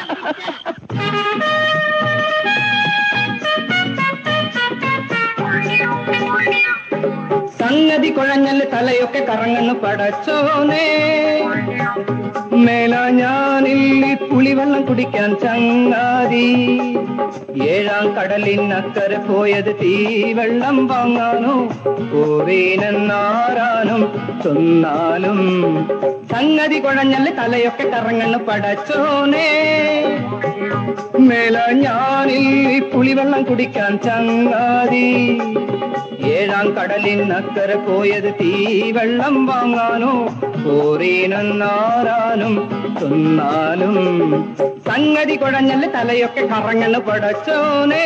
സംഗതി കുഴഞ്ഞല് തലയൊക്കെ കറങ്ങുന്നു പടച്ചോനെ മേല ഞാനിൽ പുളിവെള്ളം കുടിക്കാൻ ചങ്ങാതി ഏഴാം കടലിനക്കരെ പോയത് തീവെള്ളം വാങ്ങാനോ പോവേനെന്നാരാനും ചൊന്നാലും സംഗതി കുഴഞ്ഞല് തലയൊക്കെ കറങ്ങുന്നു പടച്ചോനെ മേല ഞാനിൽ പുളിവെള്ളം കുടിക്കാൻ ചങ്ങാതി ഏഴാം കടലിനക്കരെ പോയത് തീവെള്ളം വാങ്ങാനോ പോറീനെന്നാരാനും ചൊന്നാലും സംഗതി കുഴഞ്ഞല് തലയൊക്കെ കറങ്ങണ് പടച്ചോനെ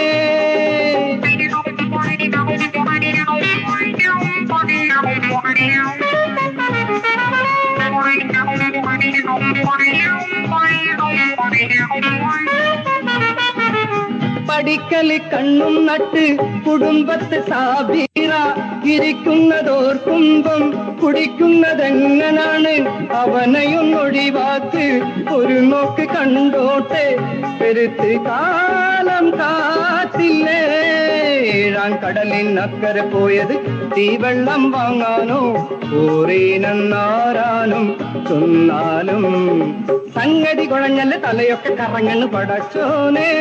പഠിക്കല് കണ്ണും നട്ട് കുടുംബത്ത് സാബീറ ഇരിക്കുന്നതോർക്കുമ്പം കുടിക്കുന്നതെങ്ങനാണ് അവനെയൊന്നൊഴിവാക്ക് ഒരു നോക്ക് കണ്ടോട്ടെ പെരുത്ത് കാലം കാത്തില്ലേ ഏഴാം കടലിനക്കരെ പോയത് തീവെള്ളം വാങ്ങാനോ ഓറീനെന്നാരാനും ചൊന്നാലും സംഗതി കുഴഞ്ഞല് തലയൊക്കെ കറങ്ങണ് പടച്ചോനേ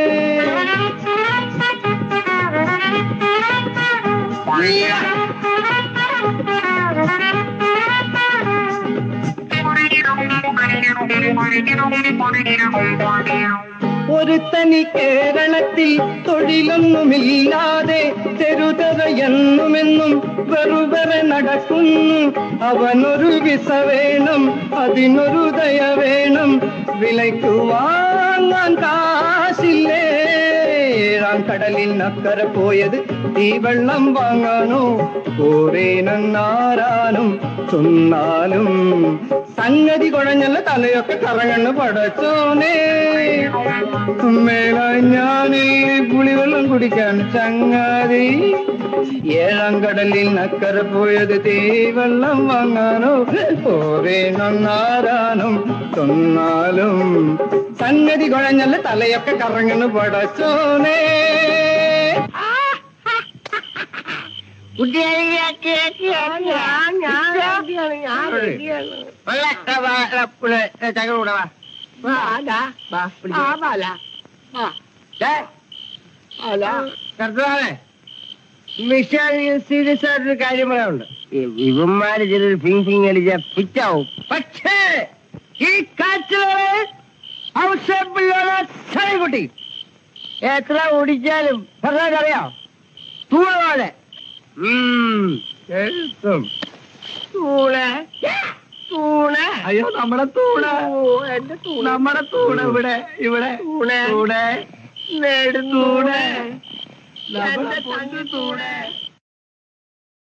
ഒരു തനി കേരളത്തിൽ തൊഴിലൊന്നുമില്ലാതെ ചെറുതറ എന്നുമെന്നും വെറുതെ നടക്കുന്നു അവനൊരു വിസ വേണം അതിനൊരു ദയ വേണം വിലയ്ക്ക് വാങ്ങാൻ കാശില്ലേ ഏഴാം കടലിനക്കരെ പോയത് തീവെള്ളം വാങ്ങാനോ പോരേനെന്നാരാനും ചൊന്നാലും സംഗതി കുഴഞ്ഞല്ല തലയൊക്കെ കറങ്ങണ് പടച്ചോനേ മേല ഞാനീ പുളിവെള്ളം കുടിക്കാൻ ചങ്ങാതി ഏഴാം കടലിൽ അക്കരെ പോയത് തീവെള്ളം വാങ്ങാനോ പോരേനെന്നാരാനും ചൊന്നാലും സംഗതി കുഴഞ്ഞല്ല തലയൊക്കെ കറങ്ങണ് പടച്ചോനേ സീരിയസ് ആയിട്ടൊരു കാര്യം പറയാനുണ്ട് ഇവന്മാര് ചിലർ ഫിങ് ഫിങ് അടിച്ച പിറ്റാവും പക്ഷേ ഈ കാറ്റുകളെ ഔഷധ കുട്ടി എത്ര ഓടിച്ചാലും പറഞ്ഞാലറിയാം തൂള തൂണ് തൂണ് അയ്യോ നമ്മുടെ തൂണ് എന്റെ തൂണ് നമ്മുടെ തൂണ് ഇവിടെ ഇവിടെ തൂണ് തൂണ് നെടുത്തൂണ് നമ്മുടെ പൊന്നു തൂണ്